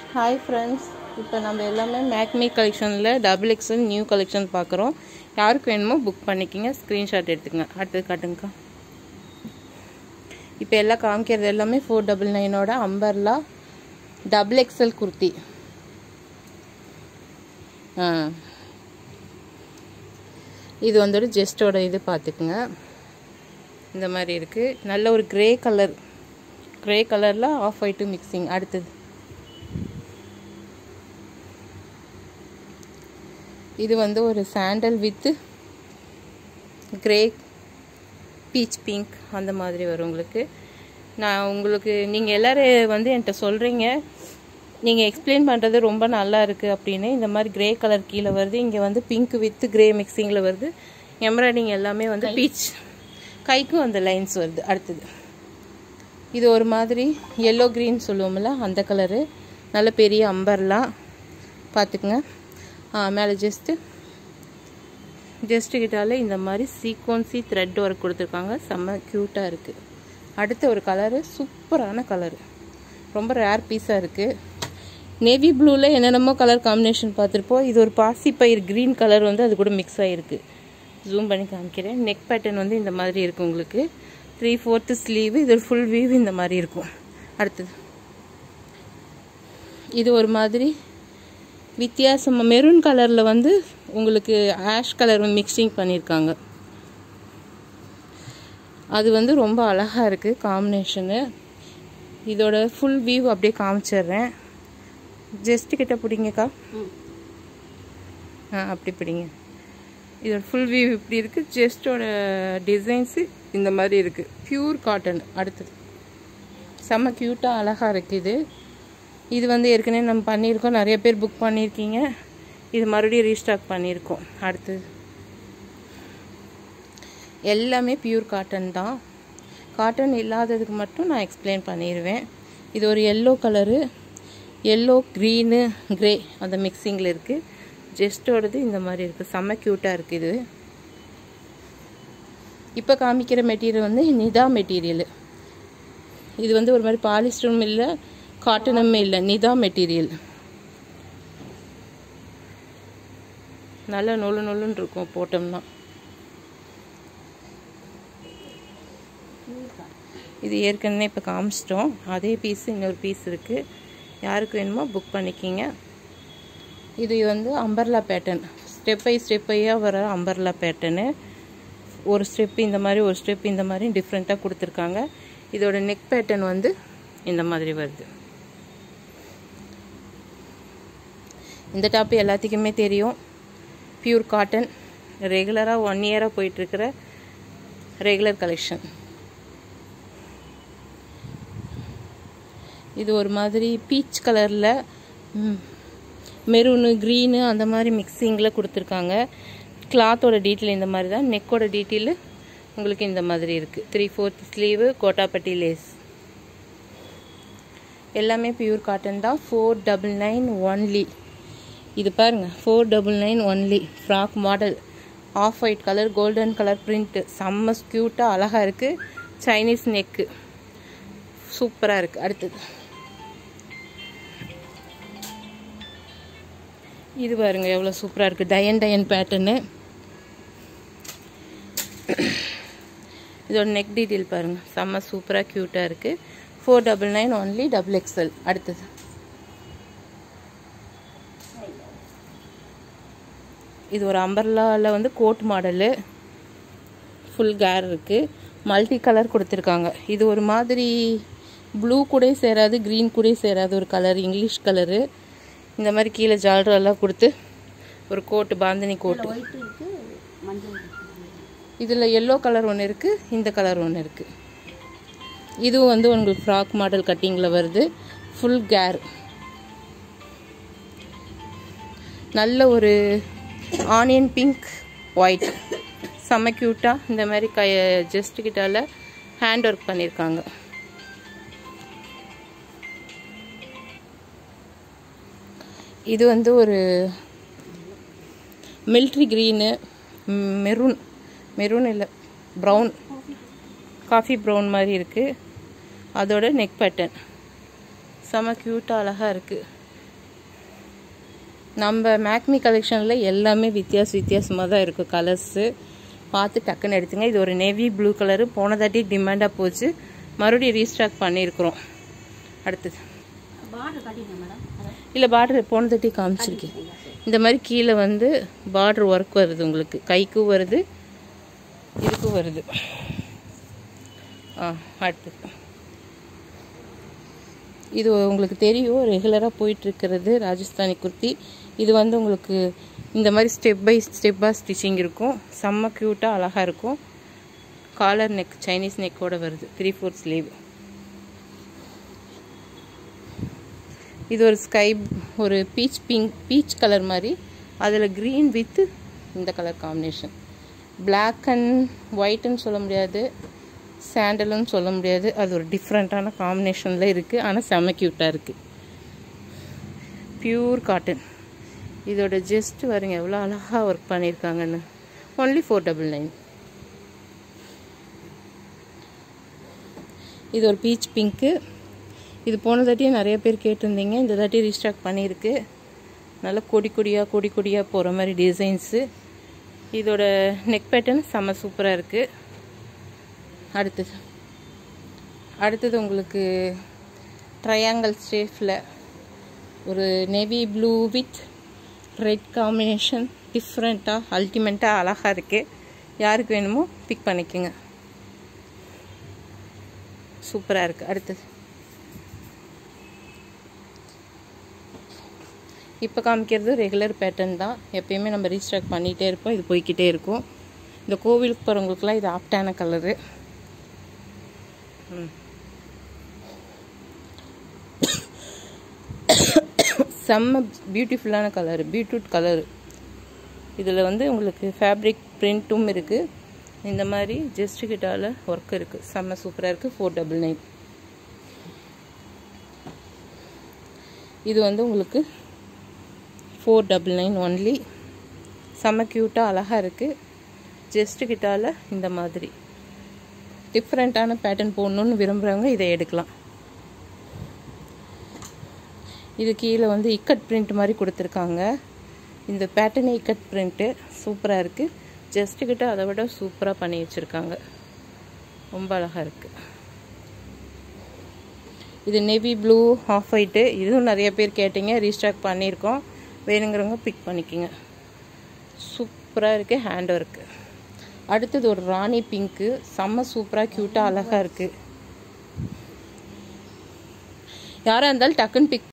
hi friends இப்போ நம்ம எல்லாமே மேக்மி கலெக்ஷனில் டபுள் எக்ஸல் நியூ கலெக்ஷன் பார்க்குறோம் யாருக்கு வேணுமோ புக் பண்ணிக்கிங்க ஸ்க்ரீன்ஷாட் எடுத்துக்கங்க அடுத்தது காட்டுங்கக்கா இப்போ எல்லாம் காமிக்கிறது எல்லாமே ஃபோர் டபுள் நைனோட அம்பர்லா டபுள் எக்ஸல் குர்த்தி ஆ இது வந்துட்டு ஜெஸ்டோட இது பார்த்துக்குங்க இந்த மாதிரி இருக்குது நல்ல ஒரு கிரே கலர் கிரே கலரில் ஆஃப் ஒயிட்டு மிக்சிங் அடுத்தது இது வந்து ஒரு sandal with grey peach pink அந்த மாதிரி வரும் உங்களுக்கு நான் உங்களுக்கு நீங்கள் எல்லோரும் வந்து என்கிட்ட சொல்கிறீங்க நீங்கள் எக்ஸ்பிளைன் பண்ணுறது ரொம்ப நல்லா இருக்குது அப்படின்னு இந்த மாதிரி கிரே கலர் கீழே வருது இங்கே வந்து பிங்க் வித் கிரே மிக்சிங்கில் வருது எம்ப்ராய்டிங் எல்லாமே வந்து பீச் கைக்கும் அந்த லைன்ஸ் வருது அடுத்தது இது ஒரு மாதிரி எல்லோ க்ரீன் சொல்லுவோம்ல அந்த கலரு நல்ல பெரிய அம்பர்லாம் பார்த்துக்குங்க மேலே ஜஸ்ட்டு ஜஸ்ட்டு கிட்டால இந்த மாதிரி சீக்வன்சி த்ரெட் ஒர்க் கொடுத்துருக்காங்க செம்ம க்யூட்டாக இருக்குது அடுத்த ஒரு கலரு சூப்பரான கலரு ரொம்ப ரேர் பீஸாக இருக்குது நேவி ப்ளூவில் என்னென்னமோ கலர் காம்பினேஷன் பார்த்துருப்போம் இது ஒரு பாசி பயிர் க்ரீன் கலர் வந்து அது கூட மிக்ஸ் ஆகிருக்கு ஜூம் பண்ணி காமிக்கிறேன் நெக் பேட்டர்ன் வந்து இந்த மாதிரி இருக்குது உங்களுக்கு த்ரீ ஃபோர்த்து ஸ்லீவு இது ஃபுல் வீவ் இந்த மாதிரி இருக்கும் அடுத்தது இது ஒரு மாதிரி வித்தியாசமாக மெரூன் கலரில் வந்து உங்களுக்கு ஆஷ் கலர் மிக்சிங் பண்ணியிருக்காங்க அது வந்து ரொம்ப அழகாக இருக்குது காம்பினேஷனு இதோட ஃபுல் வியூ அப்படியே காமிச்சிடுறேன் ஜஸ்ட் கிட்ட பிடிங்கக்கா ஆ அப்படி பிடிங்க இதோட ஃபுல் வியூ இப்படி இருக்குது ஜஸ்டோட டிசைன்ஸு இந்த மாதிரி இருக்குது ப்யூர் காட்டன் அடுத்தது செம்ம க்யூட்டாக அழகாக இருக்குது இது இது வந்து ஏற்கனவே நம்ம பண்ணியிருக்கோம் நிறைய பேர் புக் பண்ணியிருக்கீங்க இது மறுபடியும் ரீஸ்டாக் பண்ணியிருக்கோம் அடுத்தது எல்லாமே பியூர் காட்டன் தான் காட்டன் இல்லாததுக்கு மட்டும் நான் எக்ஸ்பிளைன் பண்ணிடுவேன் இது ஒரு yellow colour yellow green grey அந்த மிக்சிங்கில் இருக்குது ஜெஸ்டோடது இந்த மாதிரி இருக்குது செம்ம க்யூட்டாக இருக்குது இது இப்போ காமிக்கிற மெட்டீரியல் வந்து நிதா மெட்டீரியலு இது வந்து ஒரு மாதிரி பாலிஸ்டரும் இல்லை காட்டனுமே இல்லை நிதா மெட்டீரியல் நல்லா நொழு நொழுன்னு இருக்கும் போட்டோம்னா இது ஏற்கனவே இப்போ காமிச்சிட்டோம் அதே பீஸ் இன்னொரு பீஸ் இருக்குது யாருக்கு வேணுமோ புக் பண்ணிக்கிங்க இது வந்து அம்பர்லா பேட்டர்ன் ஸ்டெப் பை ஸ்டெப்பையாக வர அம்பர்லா பேட்டர்னு ஒரு ஸ்டெப் இந்த மாதிரி ஒரு ஸ்டெப் இந்த மாதிரி டிஃப்ரெண்ட்டாக கொடுத்துருக்காங்க இதோட நெக் பேட்டர்ன் வந்து இந்த மாதிரி வருது இந்த டாப் எல்லாத்துக்குமே தெரியும் பியூர் காட்டன் ரெகுலராக ஒன் இயராக போயிட்டுருக்கிற ரெகுலர் கலெக்ஷன் இது ஒரு மாதிரி பீச் கலரில் மெரூனு க்ரீனு அந்த மாதிரி மிக்சிங்கில் கொடுத்துருக்காங்க கிளாத்தோட டீட்டெயில் இந்த மாதிரி தான் நெக்கோட டீட்டெயிலு உங்களுக்கு இந்த மாதிரி இருக்குது த்ரீ ஃபோர்த் ஸ்லீவு கோட்டாப்பட்டி லேஸ் எல்லாமே பியூர் காட்டன் தான் ஃபோர் டபுள் நைன் ஒன்லி இது பாருங்கள் four double nine only frock model off white colour golden colour print செம்ம க்யூட்டாக அழகாக இருக்குது சைனீஸ் நெக்கு சூப்பராக இருக்குது அடுத்தது இது பாருங்க எவ்வளோ சூப்பராக இருக்குது டயன் டயன் பேட்டர்னு இதோட நெக் டீட்டெயில் பாருங்கள் செம்ம சூப்பராக க்யூட்டாக இருக்குது four double nine only double XL அடுத்தது இது ஒரு அம்பர்லாவில் வந்து கோட் மாடலு ஃபுல் கேர் இருக்குது மல்டி கலர் கொடுத்துருக்காங்க இது ஒரு மாதிரி ப்ளூ கூட சேராது க்ரீன் கூட சேராது ஒரு கலர் இங்கிலீஷ் கலரு இந்த மாதிரி கீழே ஜால்ரெல்லாம் கொடுத்து ஒரு கோட்டு பாந்தினி கோட்டு இதில் எல்லோ கலர் ஒன்று இருக்குது இந்த கலர் ஒன்று இருக்குது இதுவும் வந்து உங்களுக்கு ஃப்ராக் மாடல் கட்டிங்கில் வருது ஃபுல் கேர் நல்ல ஒரு ஆனியன் பிங்க் ஒயிட் செம்ம க்யூட்டாக இந்த மாதிரி க ஜஸ்ட் கிட்டால ஹேண்ட் ஒர்க் பண்ணியிருக்காங்க இது வந்து ஒரு மில்ட்ரி க்ரீனு மெரூன் மெரூன் இல்லை ப்ரௌன் காஃபி ப்ரௌன் மாதிரி இருக்குது அதோட நெக் பேட்டர்ன் செம க்யூட்டாக அழகாக இருக்குது நம்ம மேக்மி கலெக்ஷனில் எல்லாமே வித்தியாச வித்தியாசமாக தான் இருக்குது கலர்ஸு பார்த்து டக்குன்னு எடுத்துங்க இது ஒரு நேவி ப்ளூ கலரு போன தாட்டி டிமாண்டாக போச்சு மறுபடியும் ரீஸ்டாக் பண்ணியிருக்கிறோம் அடுத்தது பார்டர் காட்டிங்க மேடம் இல்லை பார்டர் போன தாட்டி காமிச்சிருக்கேன் இந்த மாதிரி கீழே வந்து பார்டர் ஒர்க் வருது உங்களுக்கு கைக்கும் வருது இதுக்கும் வருது ஆ அடுத்தது இது உங்களுக்கு தெரியும் ரெகுலராக போயிட்டுருக்கிறது ராஜஸ்தானி குர்த்தி இது வந்து உங்களுக்கு இந்த மாதிரி ஸ்டெப் பை ஸ்டெப்பாக ஸ்டிச்சிங் இருக்கும் செம்ம க்யூட்டாக அழகாக இருக்கும் காலர் நெக் சைனீஸ் நெக்கோட வருது த்ரீ ஃபோர் ஸ்லீவ் இது ஒரு ஸ்கை ஒரு பீச் பிங்க் பீச் கலர் மாதிரி அதில் க்ரீன் வித் இந்த கலர் காம்பினேஷன் பிளாக் அண்ட் ஒயிட்டுன்னு சொல்ல முடியாது சாண்டலுன்னு சொல்ல முடியாது அது ஒரு டிஃப்ரெண்ட்டான காம்பினேஷனில் இருக்குது ஆனால் செம்ம க்யூட்டாக இருக்குது பியூர் காட்டன் இதோட ஜஸ்ட் வருங்க எவ்வளோ அழகாக ஒர்க் பண்ணியிருக்காங்கன்னு ஒன்லி ஃபோர் டபுள் நைன் இது ஒரு பீச் பிங்க்கு இது போன தாட்டியும் நிறைய பேர் கேட்டிருந்தீங்க இந்த தாட்டி ரீஸ்டாக் பண்ணியிருக்கு நல்லா கொடி கொடியாக கொடி கொடியாக போகிற மாதிரி டிசைன்ஸு இதோட நெக் பேட்டர்ன் செம்ம சூப்பராக இருக்குது அடுத்தது அடுத்தது உங்களுக்கு ட்ரையாங்கிள் ஷேஃபில் ஒரு navy blue with red combination டிஃப்ரெண்ட்டாக அல்டிமேட்டாக அழகாக இருக்குது யாருக்கு வேணுமோ பிக் பண்ணிக்கோங்க சூப்பராக இருக்குது அடுத்தது இப்போ காமிக்கிறது ரெகுலர் பேட்டர்ன் தான் எப்பயுமே நம்ம ரீஸ்டாக் பண்ணிகிட்டே இருப்போம் இது போய்கிட்டே இருக்கும் இந்த கோவிலுக்கு போகிறவங்களுக்குலாம் இது ஆப்டான கலரு செம்ம பியூட்டிஃபுல்லான கலரு பீட்ரூட் கலரு இதில் வந்து உங்களுக்கு ஃபேப்ரிக் பிரிண்ட்டும் இருக்குது இந்த மாதிரி ஜஸ்ட் கிட்டால ஒர்க் இருக்குது செம்ம சூப்பராக இருக்குது ஃபோர் டபுள் நைன் இது வந்து உங்களுக்கு ஃபோர் டபுள் நைன் ஒன்லி செம்ம க்யூட்டாக அழகாக இருக்குது ஜஸ்ட் கிட்டால இந்த மாதிரி டிஃப்ரெண்ட்டான பேட்டர்ன் போடணுன்னு விரும்புகிறவங்க இதை எடுக்கலாம் இது கீழே வந்து இக்கட் பிரிண்ட் மாதிரி கொடுத்துருக்காங்க இந்த பேட்டர்னே இக்கட் பிரிண்ட்டு சூப்பராக இருக்குது ஜஸ்ட் கிட்ட அதை விட சூப்பராக பண்ணி வச்சுருக்காங்க ரொம்ப அழகாக இருக்குது இது நேவி ப்ளூ ஆஃப் ஒயிட்டு இதுவும் நிறைய பேர் கேட்டிங்க ரீஸ்டாக் பண்ணியிருக்கோம் வேணுங்கிறவங்க பிக் பண்ணிக்கோங்க சூப்பராக இருக்குது ஹேண்ட் ஒர்க்கு அடுத்தது ஒரு ராணி பிங்க்கு செம்ம சூப்பராக க்யூட்டாக அழகாக இருக்குது யாராக இருந்தாலும் டக்குன்னு பிக்